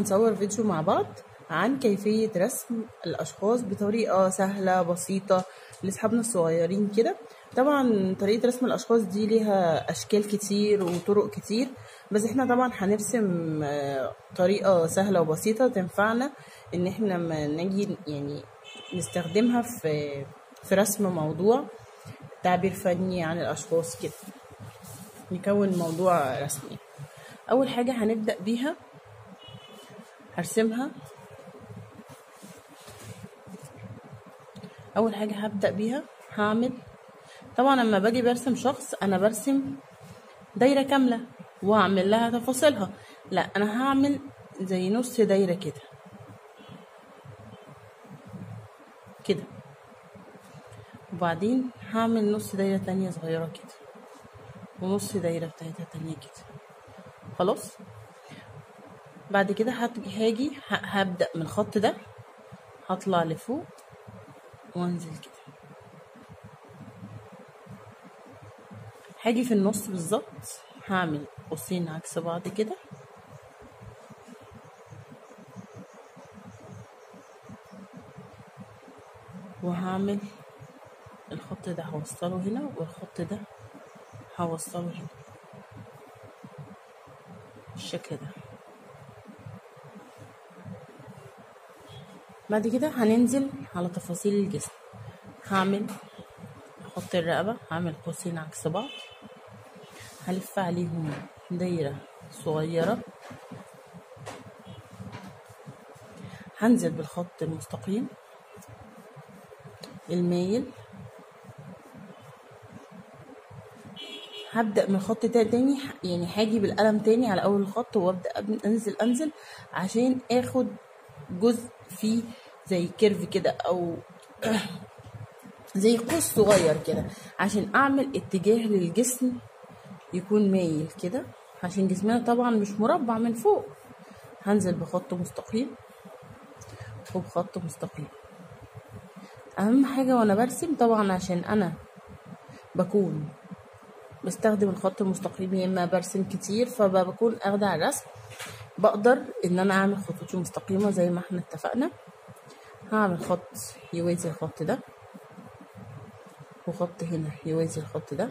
هنصور فيديو مع بعض عن كيفية رسم الأشخاص بطريقة سهلة بسيطة لأصحابنا الصغيرين كده طبعا طريقة رسم الأشخاص دي ليها أشكال كتير وطرق كتير بس احنا طبعا هنرسم آه، طريقة سهلة وبسيطة تنفعنا ان احنا لما نجي يعني نستخدمها في في رسم موضوع تعبير فني عن الأشخاص كده نكون موضوع رسمي أول حاجة هنبدأ بيها هرسمها اول حاجه هبدا بيها هعمل طبعا لما باجي برسم شخص انا برسم دايره كامله واعمل لها تفاصيلها لا انا هعمل زي نص دايره كده كده وبعدين هعمل نص دايره تانية صغيره كده ونص دايره بتاعتها تانية كده خلاص بعد كده هت- هاجي ه- هبدأ من الخط ده هطلع لفوق وانزل كده هاجي في النص بالظبط هعمل قوسين عكس بعض كده وهعمل الخط ده هوصله هنا والخط ده هوصله هنا بالشكل ده بعد كده هننزل على تفاصيل الجسم هعمل احط الرقبة هعمل قوسين عكس بعض هلف عليهم دايرة صغيرة هنزل بالخط المستقيم المايل هبدأ من خط تا- تاني يعني هاجي بالقلم تاني على أول الخط وأبدأ أب- أنزل أنزل عشان آخد جزء فيه زي كيرف كده أو زي قوس صغير كده عشان أعمل اتجاه للجسم يكون مايل كده عشان جسمنا طبعا مش مربع من فوق هنزل بخط مستقيم وبخط مستقيم أهم حاجة وأنا برسم طبعا عشان أنا بكون بستخدم الخط المستقيم يا اما برسم كتير فبكون اخده على الرسم بقدر ان انا اعمل خطوط مستقيمة زي ما احنا اتفقنا هعمل خط يوازي الخط ده وخط هنا يوازي الخط ده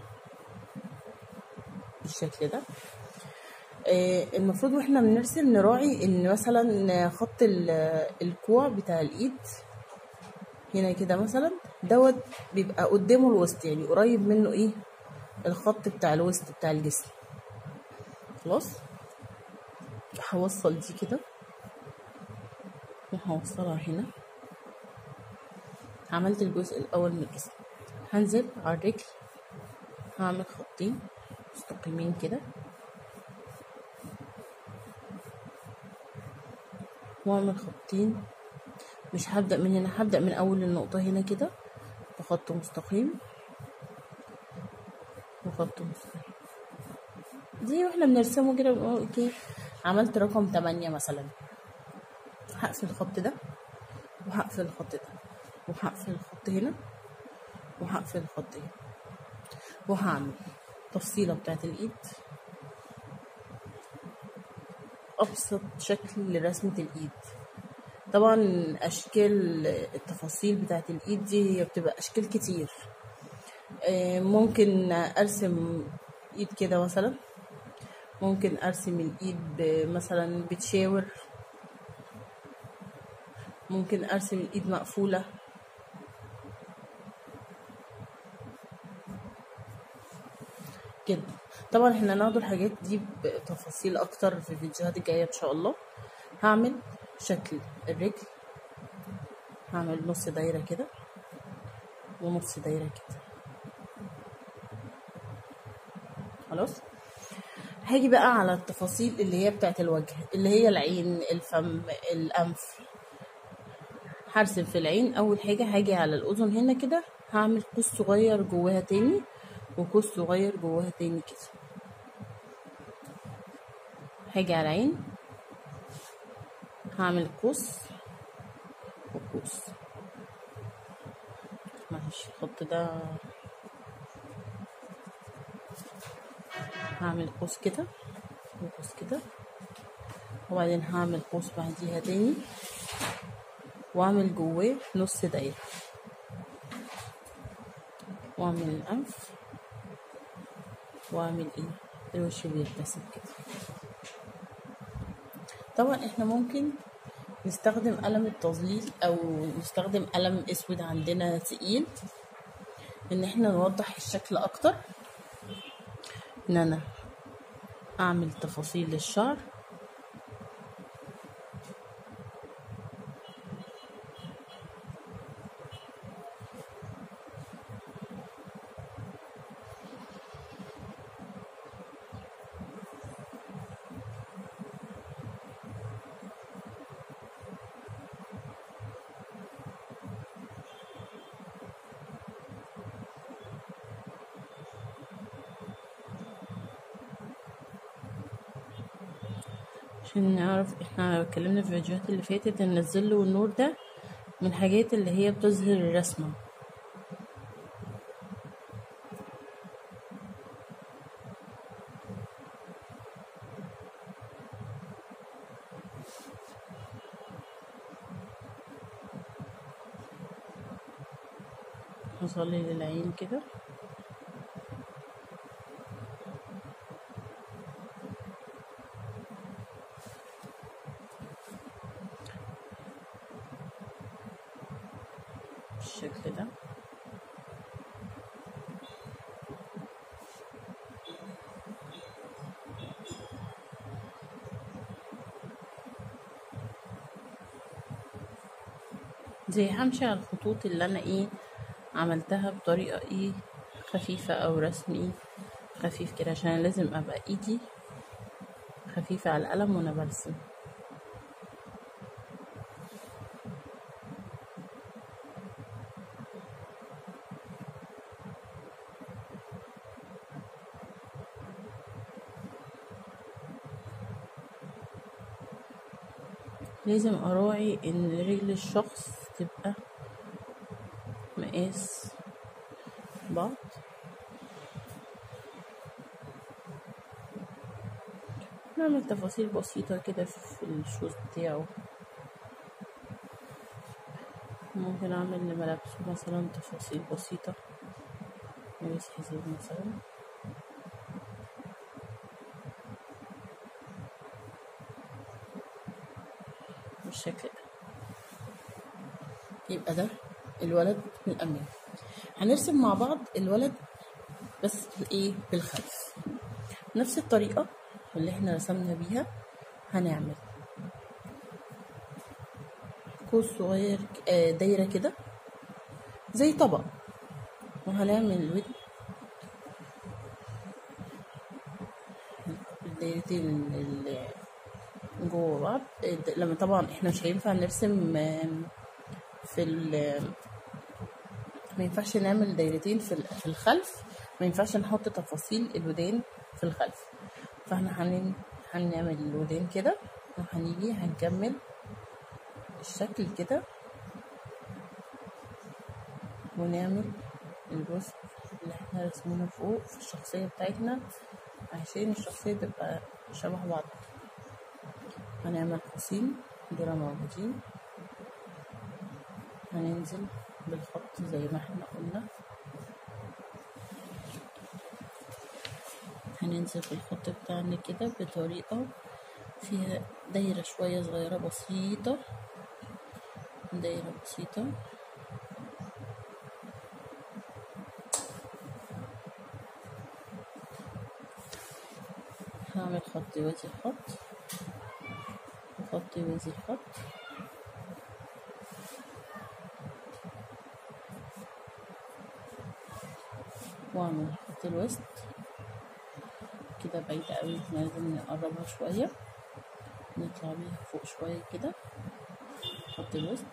بالشكل ده آه، المفروض واحنا بنرسم نراعي ان مثلا خط ال- الكوع بتاع الايد هنا كده مثلا دوت بيبقى قدامه الوسط يعني قريب منه ايه الخط بتاع الوسط بتاع الجسم خلاص هوصل دي كده وهوصلها هنا عملت الجزء الاول من الجسم هنزل على الرجل هعمل خطين مستقيمين كده واعمل خطين مش هبدأ من هنا هبدأ من أول النقطة هنا كده بخط مستقيم وخط مستقيم دي واحنا بنرسمه كده بنقول اوكي عملت رقم تمانية مثلا هقفل الخط ده وهقفل الخط ده وهقفل الخط هنا وهقفل الخط هنا وهعمل تفصيلة بتاعت الإيد أبسط شكل لرسمة الإيد طبعا أشكال التفاصيل بتاعت الإيد دي هي بتبقى أشكال كتير آه، ممكن أرسم إيد كده مثلا ممكن أرسم الإيد ب- مثلا بتشاور ممكن أرسم الإيد مقفولة كده طبعا احنا هناخد الحاجات دي بتفاصيل اكتر في الفيديوهات الجايه ان شاء الله هعمل شكل الرجل هعمل نص دايره كده ونص دايره كده خلاص هاجي بقى على التفاصيل اللي هي بتاعت الوجه اللي هي العين الفم الانف هرسم في العين اول حاجه هاجي على الاذن هنا كده هعمل قوس صغير جواها تاني وقوس صغير جواها تاني كده هاجي على العين هعمل قوس وقوس معلش الخط ده هعمل قوس كده وقوس كده وبعدين هعمل قوس بعديها تاني واعمل جواه نص دايرة واعمل الانف واعمل ايه الوش بيترسم كده طبعا احنا ممكن نستخدم قلم التظليل او نستخدم قلم اسود عندنا تقيل ان احنا نوضح الشكل اكتر ان انا اعمل تفاصيل للشعر عشان نعرف احنا اتكلمنا في الفيديوهات اللي فاتت ان الظل والنور ده من الحاجات اللي هي بتظهر الرسمة هصلي للعين كده بالشكل ده زي همشي على الخطوط اللي انا ايه عملتها بطريقة ايه خفيفة او رسم ايه خفيف كده عشان لازم ابقى ايدي خفيفة على القلم وانا برسم لازم اراعي ان رجل الشخص تبقى مقاس بعض نعمل تفاصيل بسيطة كده في الشوز بتاعه ممكن اعمل لملابسه مثلا تفاصيل بسيطة لابس حزام مثلا بالشكل ده يبقى ده الولد من الأمام هنرسم مع بعض الولد بس ايه بالخلف نفس الطريقة اللي احنا رسمنا بيها هنعمل قوس صغير آه، دايرة كده زي طبق وهنعمل الود الدايرتين اللي جوه بعض الد- لما طبعا احنا مش هينفع نرسم آم، في ال ما ينفعش نعمل دايرتين في ال- في الخلف ما ينفعش نحط تفاصيل الودان في الخلف فاحنا هن... هنعمل الودان كده وهنيجي هنكمل الشكل كده ونعمل الجزء اللي احنا رسمينه فوق في الشخصية بتاعتنا عشان الشخصية تبقى شبه بعض هنعمل قوسين دول موجودين هننزل بالخط زي ما احنا قلنا هننزل بالخط بتاعنا كده بطريقة فيها دايرة شوية صغيرة بسيطة دايرة بسيطة هعمل خط يوازي الخط وخط يوازي الخط واعمل خط الوسط كده بعيدة قوي احنا لازم نقربها شوية نطلع بيها فوق شوية كده خط الوسط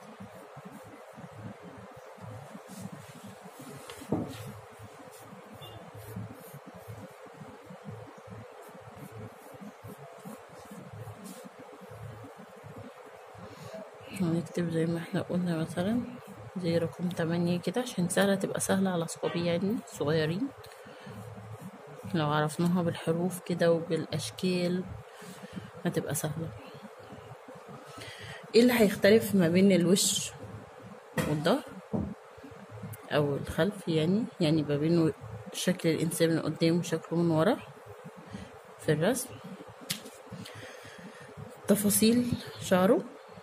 هنكتب زي ما احنا قلنا مثلا زي رقم تمانية كده عشان سهلة تبقى سهلة على صبياني صغيرين لو عرفناها بالحروف كده وبالأشكال هتبقى سهلة ايه اللي هيختلف ما بين الوش والظهر او الخلف يعني يعني ما بين شكل الانسان من قدام وشكله من ورا في الرسم تفاصيل شعره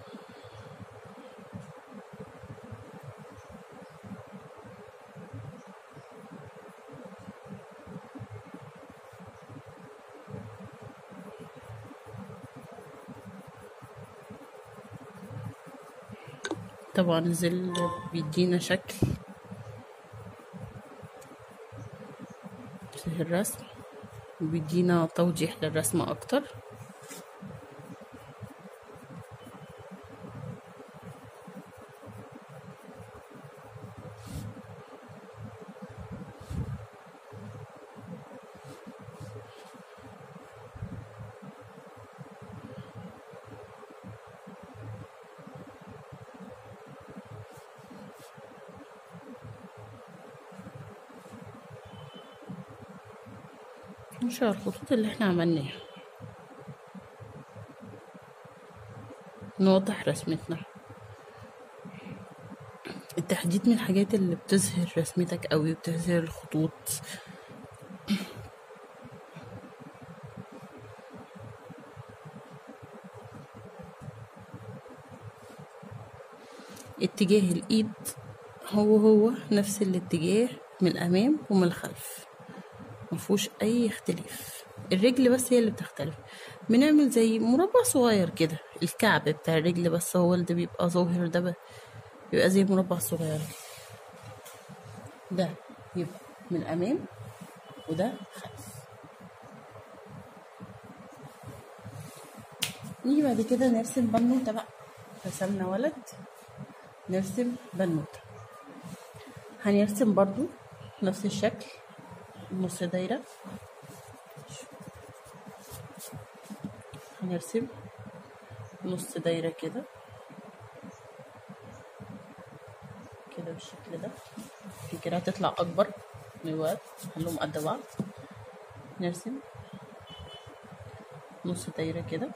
طبعا الظل بيدينا شكل في الرسم وبيدينا توضيح للرسمة أكتر نشوف الخطوط اللي احنا عملناها نوضح رسمتنا التحديد من الحاجات اللي بتظهر رسمتك قوي وبتظهر الخطوط اتجاه الايد هو هو نفس الاتجاه من الامام ومن الخلف مفهوش اي اختلاف الرجل بس هي اللي بتختلف بنعمل زي مربع صغير كده الكعب بتاع الرجل بس هو اللي بيبقى ظاهر ده بيبقى زي مربع صغير ده يبقى من الامام وده خلف نيجي بعد كده نرسم بنوته بقى رسمنا ولد نرسم بنوته هنرسم برضو نفس الشكل نص دايرة هنرسم نص دايرة كده كده بالشكل ده في كده هتطلع أكبر من الوقت خليهم قد بعض نرسم نص دايرة كده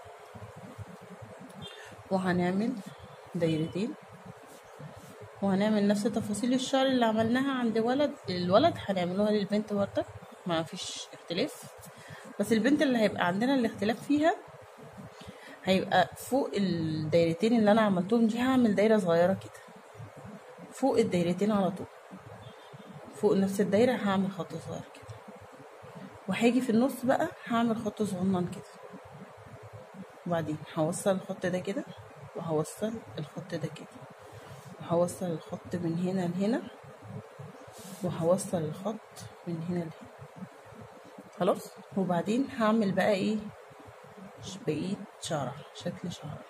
وهنعمل دايرتين وهنعمل نفس تفاصيل الشعر اللي عملناها عند ولد الولد هنعملوها للبنت برضه ما فيش اختلاف بس البنت اللي هيبقى عندنا الاختلاف فيها هيبقى فوق الدايرتين اللي انا عملتهم دي هعمل دايره صغيره كده فوق الدايرتين على طول فوق نفس الدايره هعمل خط صغير كده وهاجي في النص بقى هعمل خط صغنن كده وبعدين هوصل الخط ده كده وهوصل الخط ده كده وهوصل الخط من هنا لهنا وهوصل الخط من هنا لهنا خلاص وبعدين هعمل بقى ايه بقية شعرة شكل شعرة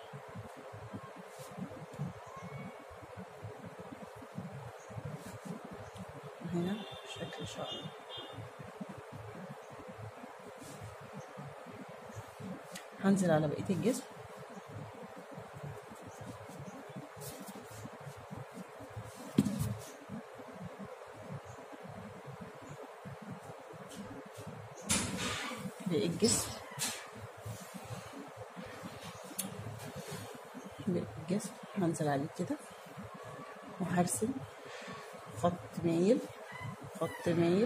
هنا شكل شعرة هنزل على بقية الجسم باقي الجسم باقي الجسم هنزل عليه كده وهرسم خط مايل خط مايل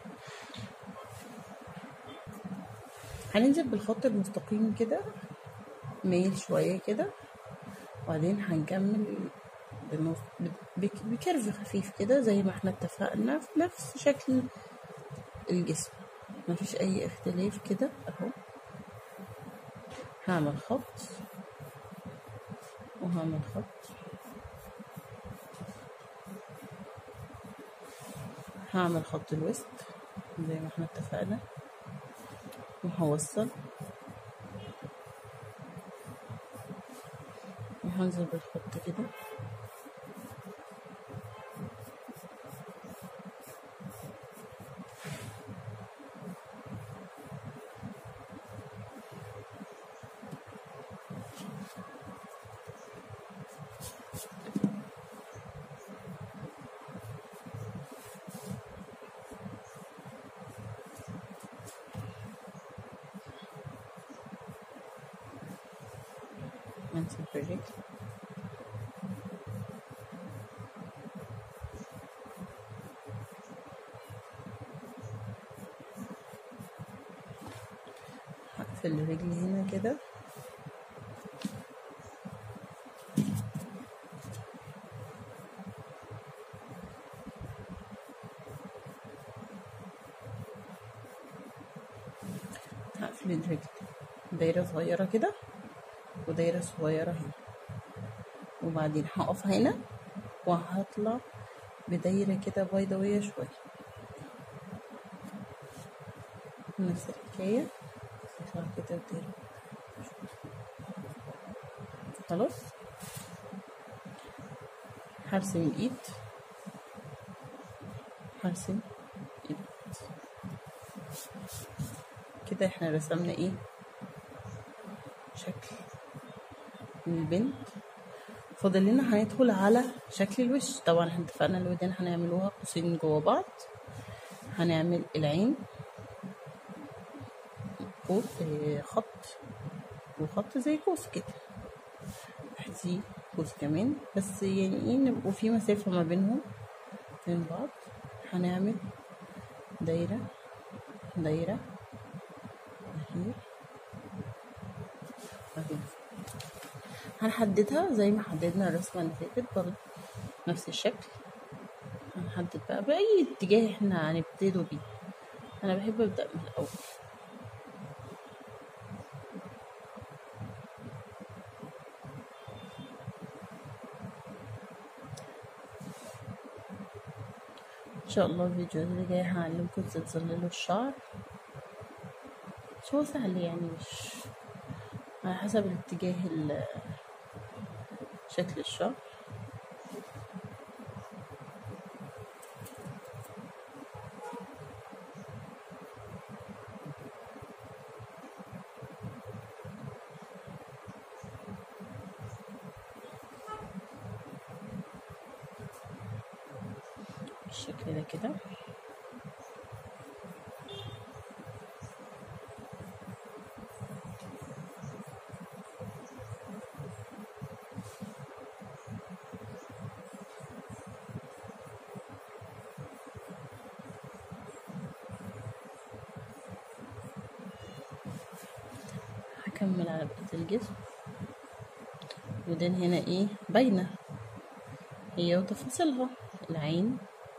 هننزل بالخط المستقيم كده مايل شوية كده وبعدين هنكمل بنص بك- بكيرف خفيف كده زي ما احنا اتفقنا في نفس شكل الجسم مفيش اي اختلاف كده اهو هعمل خط وهعمل خط هعمل خط الوسط زي ما احنا اتفقنا وهوصل وهنزل بالخط كده انزل بالرجل في الرجل هنا كده هقفل الرجل دايرة صغيرة كده ودايرة صغيرة هنا وبعدين هقف هنا وهطلع بدايرة كده بيضاوية شوية نفس الحكاية اطلع كده بدايرة خلاص هرسم الايد هرسم الايد كده احنا رسمنا ايه شكل البنت فاضل لنا هندخل على شكل الوش طبعا احنا اتفقنا الودان هنعملوها قوسين جوا بعض هنعمل العين قوس اه خط وخط زي قوس كده تحتيه قوس كمان بس يعني ايه نبقوا في مسافة ما بينهم بين بعض هنعمل دايرة دايرة اهي اهي هنحددها زي ما حددنا الرسمة اللي فاتت برضه نفس الشكل هنحدد بقى بأي اتجاه احنا هنبتدوا بيه انا بحب ابدأ من الاول ان شاء الله الفيديو اللي جاي هعلمكم ازاي تظللوا الشعر بس هو سهل يعني مش على حسب الاتجاه ال- شكل الشعر بالشكل ده كده هكمل على بقية الجسم ودين هنا ايه باينة هي وتفاصيلها العين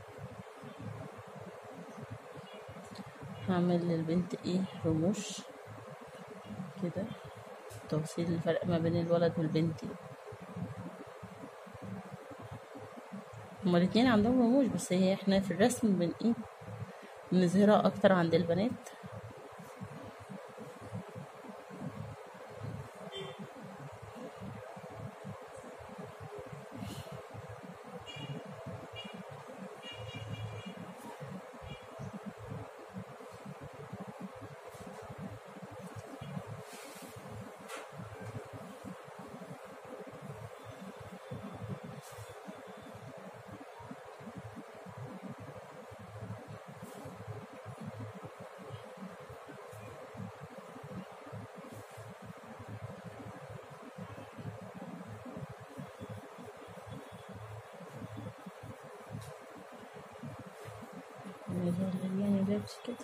هعمل للبنت ايه رموش كده توصيل الفرق ما بين الولد والبنت هما الاتنين عندهم رموش بس هي احنا في الرسم بن ايه بنظهرها اكتر عند البنات يعني لابس كده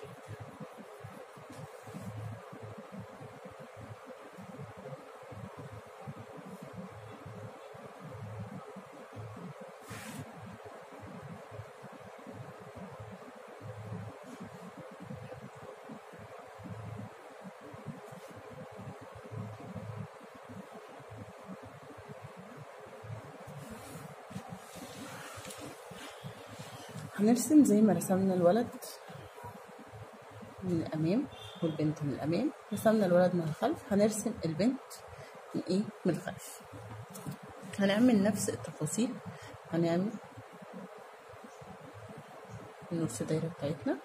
هنرسم زي ما رسمنا الولد من الأمام والبنت من الأمام رسمنا الولد من الخلف هنرسم البنت من إيه من الخلف هنعمل نفس التفاصيل هنعمل النص دايرة بتاعتنا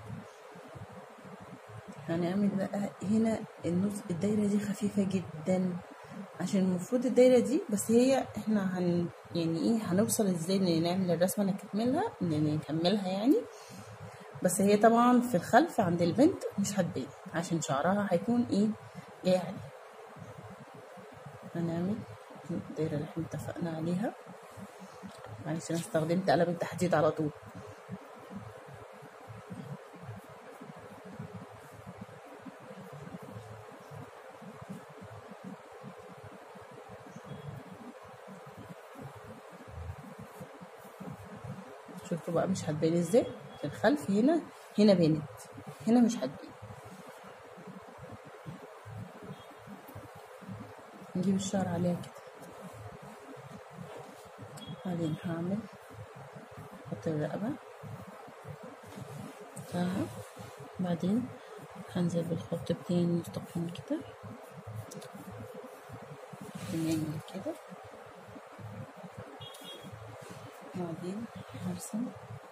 هنعمل بقى هنا النص الدايرة دي خفيفة جدا عشان المفروض الدايرة دي بس هي احنا هن يعني ايه هنوصل ازاي ان نعمل الرسمة نكملها ان نكملها يعني بس هي طبعا في الخلف عند البنت مش هتبان عشان شعرها هيكون ايه جاي عليه هنعمل الدايرة اللي احنا اتفقنا عليها معلش انا استخدمت قلم التحديد على طول شفتوا بقى مش هتبان ازاي في الخلف هنا هنا بانت هنا مش هتبان نجيب الشعر عليها كده بعدين هعمل خط الرقبة بتاعها بعدين هنزل بالخط بتاعي مستقيم كده نعمل كده بعدين هرسم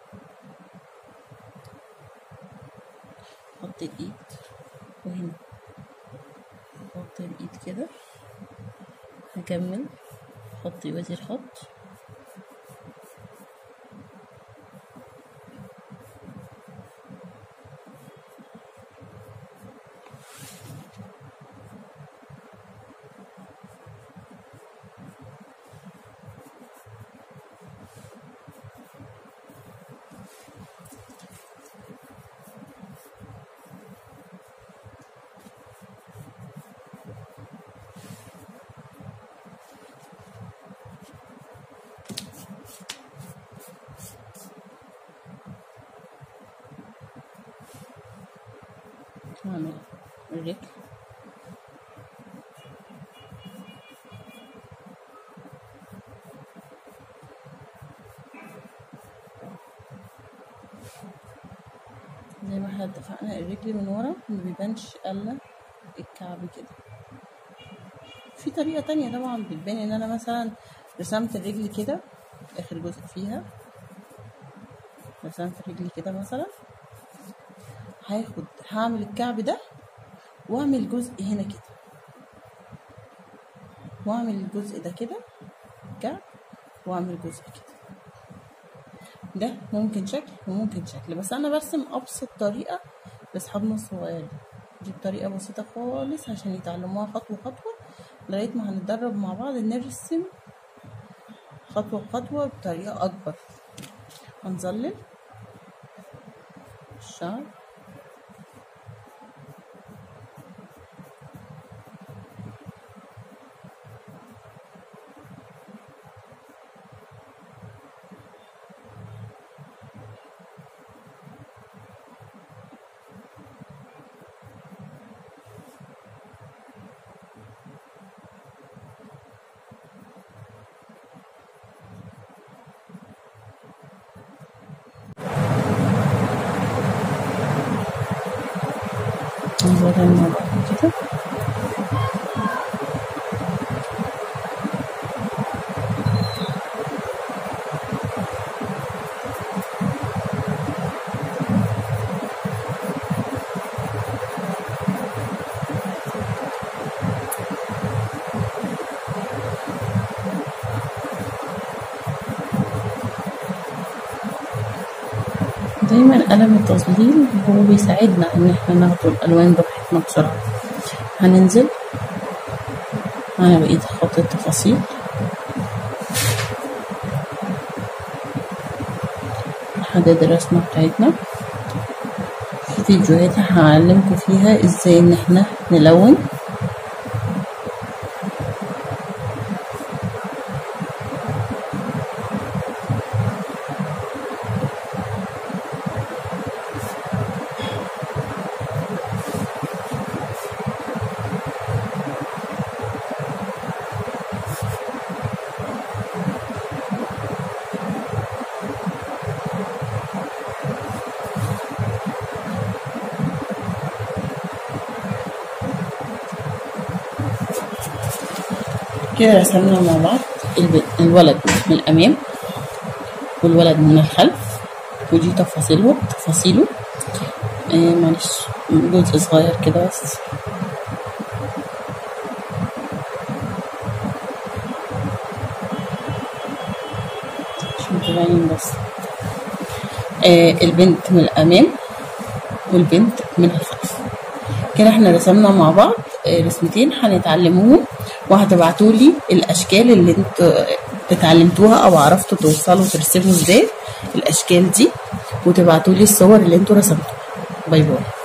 خط الايد وهنا خط الايد كده هكمل خط يوازي الخط هعمل الرجل زي ما احنا اتفقنا الرجل من ورا ما بيبانش الا الكعب كده في طريقة تانية طبعا بتبان ان انا مثلا رسمت الرجل كده اخر جزء فيها رسمت الرجل كده مثلا هاخد هعمل الكعب ده واعمل جزء هنا كده واعمل الجزء ده كده كعب واعمل جزء كده ده ممكن شكل وممكن شكل بس انا برسم ابسط طريقه لاصحابنا الصغيرين دي بطريقه بسيطه خالص عشان يتعلموها خطوه خطوه لغايه ما هنتدرب مع بعض نرسم خطوه خطوه بطريقه اكبر هنظلل الشعر نزودها مع بعض كده دايما قلم التظليل هو بيساعدنا ان احنا ناخد الالوان براحتنا بسرعة هننزل على بقية خط التفاصيل نحدد الرسمة بتاعتنا في فيديوهات هعلمكم فيها ازاي ان احنا نلون كده رسمنا مع بعض الب- الولد من الأمام والولد من الخلف ودي تفاصيله تفاصيله آه معلش جزء صغير كده بس عشان تبين بس آه البنت من الأمام والبنت من الخلف كده احنا رسمنا مع بعض آه، رسمتين هنتعلموهم وهتبعتولي الاشكال اللي انتوا اتعلمتوها او عرفتوا توصلوا ترسموا ازاي الاشكال دي وتبعتولي الصور اللي انتوا رسمتوها باي باي